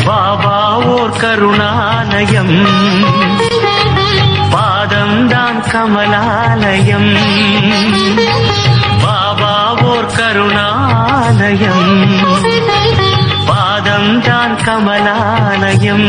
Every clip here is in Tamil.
பாபா ஓர் கருணாலயம் பாதம்தான் கமலாலயம் பாபா ஓர் கருணாலயம் பாதம்தான் கமலாலயம்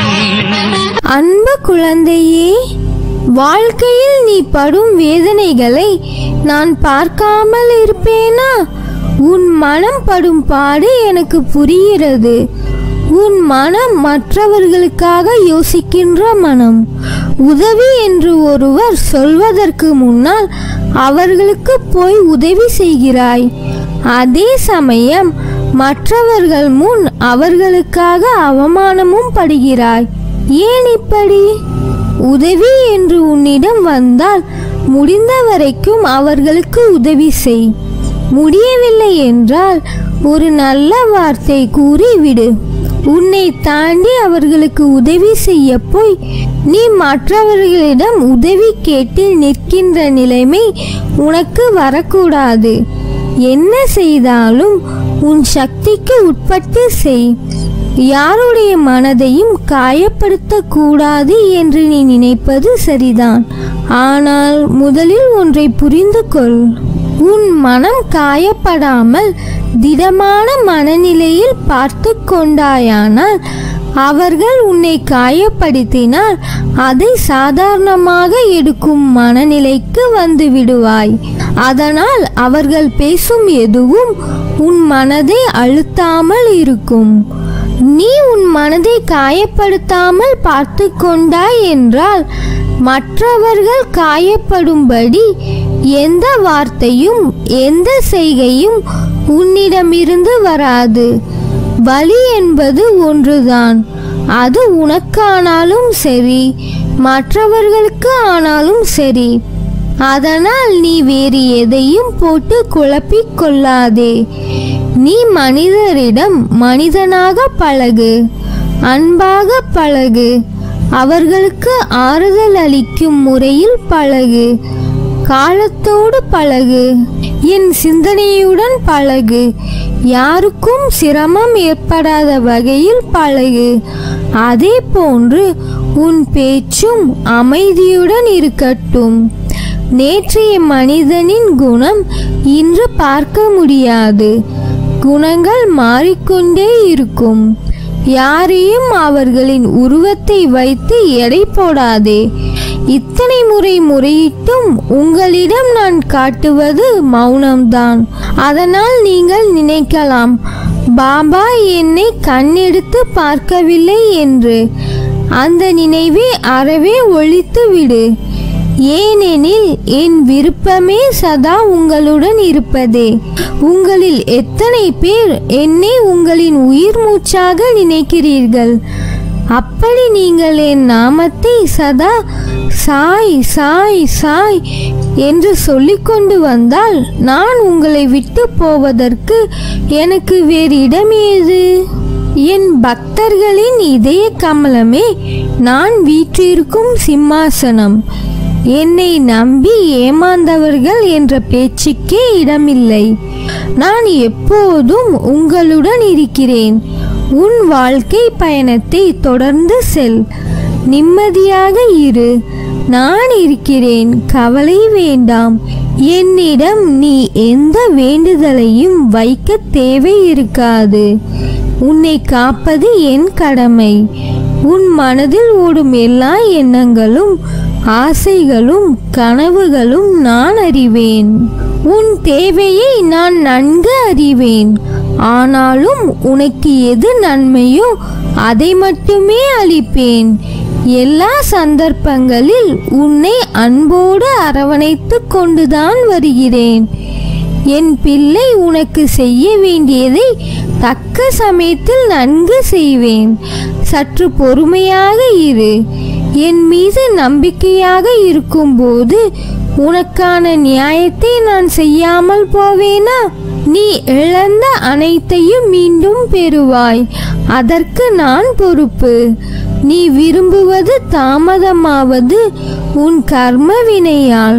அன்பு குழந்தையே வாழ்க்கையில் நீ படும் வேதனைகளை நான் பார்க்காமல் இருப்பேனா உன் மனம் படும் பாடு எனக்கு புரிகிறது உன் மனம் மற்றவர்களுக்காக யோசிக்கின்ற மனம் உதவி என்று ஒருவர் சொல்வதற்கு முன்னால் அவர்களுக்கு போய் உதவி செய்கிறாய் அதே சமயம் மற்றவர்கள் முன் அவர்களுக்காக அவமானமும் படுகிறாய் ஏன் இப்படி உதவி என்று உன்னிடம் வந்தால் முடிந்த வரைக்கும் அவர்களுக்கு உதவி செய் முடியவில்லை என்றால் ஒரு நல்ல வார்த்தை கூறி விடு உன்னை தாண்டி அவர்களுக்கு உதவி செய்ய போய் நீ மற்றவர்களிடம் உதவி கேட்டு நிற்கின்ற நிலைமை உனக்கு வரக்கூடாது என்ன செய்தாலும் உன் சக்திக்கு உட்பட்டு செய் யாருடைய மனதையும் காயப்படுத்த கூடாது என்று நீ நினைப்பது சரிதான் ஆனால் முதலில் ஒன்றை புரிந்து கொள் உன் மனம் காயப்படாமல் திடமான மனநிலையில் பார்த்து கொண்டாயானால் அவர்கள் உன்னை காயப்படுத்தினால் அதை சாதாரணமாக எடுக்கும் மனநிலைக்கு வந்து விடுவாய் அதனால் அவர்கள் பேசும் எதுவும் உன் மனதை அழுத்தாமல் இருக்கும் நீ உன் மனதை காயப்படுத்தாமல் பார்த்து கொண்டாய் என்றால் மற்றவர்கள் காயப்படும்படி எந்த வார்த்தையும் எந்த செய்கையும் உன்னிடமிருந்து வராது வலி என்பது ஒன்றுதான் அது உனக்கானாலும் சரி மற்றவர்களுக்கு ஆனாலும் சரி அதனால் நீ வேறு எதையும் போட்டு குழப்பிக் கொள்ளாதே நீ மனிதரிடம் மனிதனாக பழகு அன்பாக பழகு அவர்களுக்கு ஆறுதல் அளிக்கும் முறையில் பழகு காலத்தோடு பழகு என் சிந்தனையுடன் பழகு யாருக்கும் சிரமம் ஏற்படாத வகையில் பழகு அதே போன்று உன் பேச்சும் அமைதியுடன் இருக்கட்டும் நேற்றைய மனிதனின் குணம் இன்று பார்க்க முடியாது குணங்கள் மாறிக்கொண்டே இருக்கும் யாரையும் அவர்களின் உருவத்தை வைத்து எடை போடாதே இத்தனை முறை முறையிட்டும் உங்களிடம் நான் காட்டுவது மௌனம்தான் அதனால் நீங்கள் நினைக்கலாம் பாபா என்னை கண்ணெடுத்து பார்க்கவில்லை என்று அந்த நினைவை அறவே ஒழித்து விடு ஏனெனில் என் விருப்பமே சதா உங்களுடன் இருப்பதே உங்களில் எத்தனை பேர் என்னை உங்களின் உயிர் மூச்சாக நினைக்கிறீர்கள் அப்படி நீங்கள் என் நாமத்தை சதா சாய் சாய் சாய் என்று சொல்லிக்கொண்டு வந்தால் நான் உங்களை விட்டு போவதற்கு எனக்கு வேறு இடம் ஏது என் பக்தர்களின் இதய கமலமே நான் வீற்றிருக்கும் சிம்மாசனம் என்னை நம்பி ஏமாந்தவர்கள் என்ற பேச்சுக்கே இடமில்லை நான் எப்போதும் உங்களுடன் இருக்கிறேன் உன் வாழ்க்கை பயணத்தை தொடர்ந்து செல் நிம்மதியாக இரு நான் இருக்கிறேன் கவலை வேண்டாம் என்னிடம் நீ எந்த வேண்டுதலையும் வைக்க தேவை இருக்காது உன்னை காப்பது என் கடமை உன் மனதில் ஓடும் எல்லா எண்ணங்களும் ஆசைகளும் கனவுகளும் நான் அறிவேன் உன் தேவையை நான் நன்கு அறிவேன் ஆனாலும் உனக்கு எது நன்மையோ அதை மட்டுமே அளிப்பேன் எல்லா சந்தர்ப்பங்களில் உன்னை அன்போடு அரவணைத்து கொண்டுதான் வருகிறேன் என் பிள்ளை உனக்கு செய்ய வேண்டியதை தக்க சமயத்தில் நன்கு செய்வேன் சற்று பொறுமையாக இரு என் மீது நம்பிக்கையாக இருக்கும்போது உனக்கான நியாயத்தை நான் செய்யாமல் போவேனா நீ இழந்த அனைத்தையும் மீண்டும் பெறுவாய் அதற்கு நான் பொறுப்பு நீ விரும்புவது தாமதமாவது உன் கர்ம வினையால்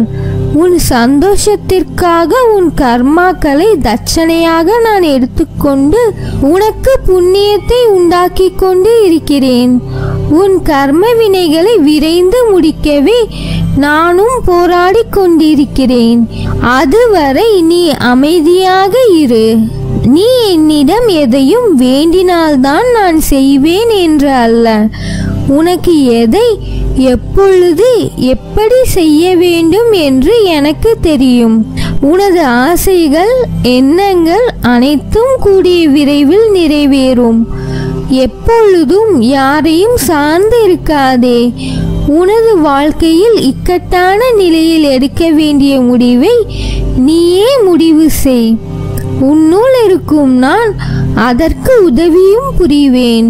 உன் சந்தோஷத்திற்காக உன் கர்மாக்களை தட்சணையாக நான் எடுத்துக்கொண்டு உனக்கு புண்ணியத்தை உண்டாக்கி கொண்டு இருக்கிறேன் உன் கர்ம வினைகளை விரைந்து முடிக்கவே நானும் போராடி கொண்டிருக்கிறேன் அதுவரை நீ அமைதியாக இரு நீ என்னிடம் எதையும் வேண்டினால்தான் நான் செய்வேன் என்று அல்ல உனக்கு எதை எப்பொழுது எப்படி செய்ய வேண்டும் என்று எனக்கு தெரியும் உனது ஆசைகள் எண்ணங்கள் அனைத்தும் கூடிய விரைவில் நிறைவேறும் எப்பொழுதும் யாரையும் சார்ந்து இருக்காதே உனது வாழ்க்கையில் இக்கட்டான நிலையில் எடுக்க வேண்டிய முடிவை நீயே முடிவு செய் உன்னுள் இருக்கும் நான் அதற்கு உதவியும் புரிவேன்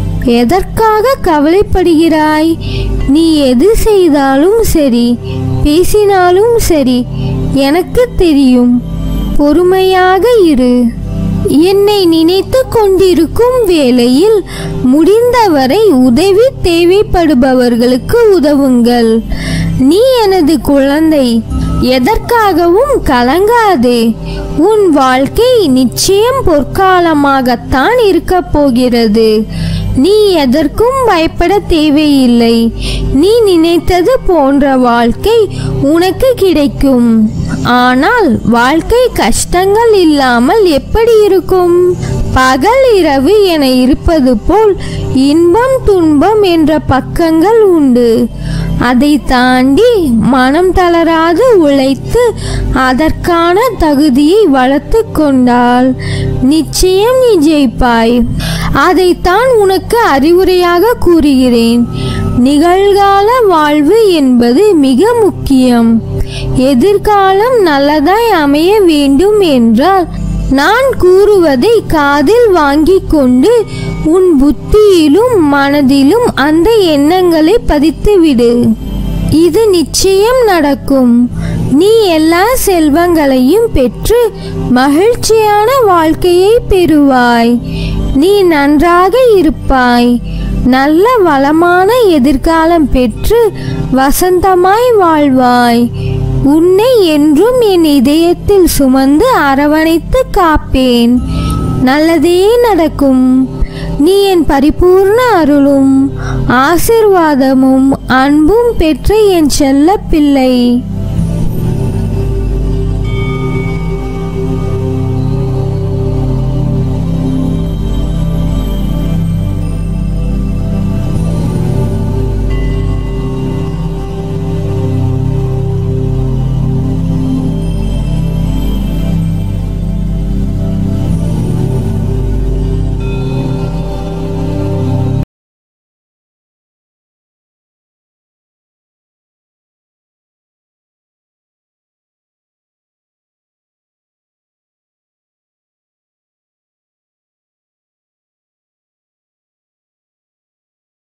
எதற்காக கவலைப்படுகிறாய் நீ எது செய்தாலும் சரி பேசினாலும் சரி எனக்கு தெரியும் பொறுமையாக இரு என்னை நினைத்து கொண்டிருக்கும் வேளையில் முடிந்தவரை உதவி தேவைப்படுபவர்களுக்கு உதவுங்கள் நீ எனது குழந்தை எதற்காகவும் கலங்காதே உன் வாழ்க்கை நிச்சயம் பொற்காலமாகத்தான் இருக்கப் போகிறது நீ எதற்கும் பயப்பட தேவையில்லை நீ நினைத்தது போன்ற வாழ்க்கை உனக்கு கிடைக்கும் ஆனால் வாழ்க்கை கஷ்டங்கள் இல்லாமல் எப்படி இருக்கும் பகல் இரவு என இருப்பது போல் இன்பம் துன்பம் என்ற பக்கங்கள் உண்டு அதை தாண்டி மனம் தளராது உழைத்து அதற்கான தகுதியை வளர்த்து கொண்டால் நிச்சயம் நீ ஜெயிப்பாய் அதைத்தான் உனக்கு அறிவுரையாக கூறுகிறேன் நிகழ்கால வாழ்வு என்பது மிக முக்கியம் எதிர்காலம் நல்லதாய் அமைய வேண்டும் என்றால் நான் கூறுவதை காதில் வாங்கிக் கொண்டு உன் புத்தியிலும் மனதிலும் அந்த எண்ணங்களை பதித்துவிடு இது நிச்சயம் நடக்கும் நீ எல்லா செல்வங்களையும் பெற்று மகிழ்ச்சியான வாழ்க்கையை பெறுவாய் நீ நன்றாக இருப்பாய் நல்ல வளமான எதிர்காலம் பெற்று வசந்தமாய் வாழ்வாய் உன்னை என்றும் என் இதயத்தில் சுமந்து அரவணைத்து காப்பேன் நல்லதே நடக்கும் நீ என் பரிபூர்ண அருளும் ஆசிர்வாதமும் அன்பும் பெற்ற என் செல்ல பிள்ளை